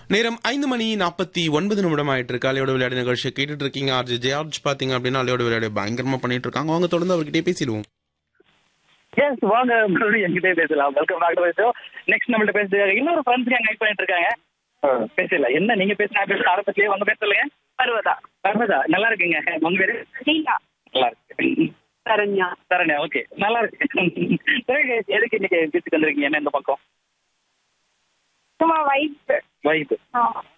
நேரம் ஐந்து மணி நாற்பத்தி ஒன்பது நிமிடம் ஆயிட்டு இருக்கு அலையோட விளையாடு நிகழ்ச்சி கேட்டுட்டு இருக்கீங்க ஆர்ஜி ஜார்ஜ் பாத்தீங்க அப்படின்னா அலையோட விளையாடு பயங்கரமா பண்ணிட்டு இருக்காங்க அவங்க தொடர்ந்து அவர்கிட்டயே பேசிடுவோம் எஸ் வாங்க மறுபடியும் என்கிட்டே பேசலாம் welcome back to show next நம்மள்ட்ட பேசுறதுக்காக இன்னொரு ஃப்ரெண்ட்ஸ் கேங் வெயிட் பண்ணிட்டு இருக்காங்க பேசல என்ன நீங்க பேசினா பேச ஆரம்பத்திலேயே உங்க பேர் சொல்லுங்க பர்வதா பர்வதா நல்லா இருக்குங்க உங்க பேரு லீலா நல்லா இருக்கு சரண்யா சரண்யா ஓகே நல்லா இருக்கு சரி guys, எதுக்கு இன்னைக்கு பீச்சுக்கு வந்திருக்கீங்க என்ன இந்த பக்கம் சும்மா வைப் வைப்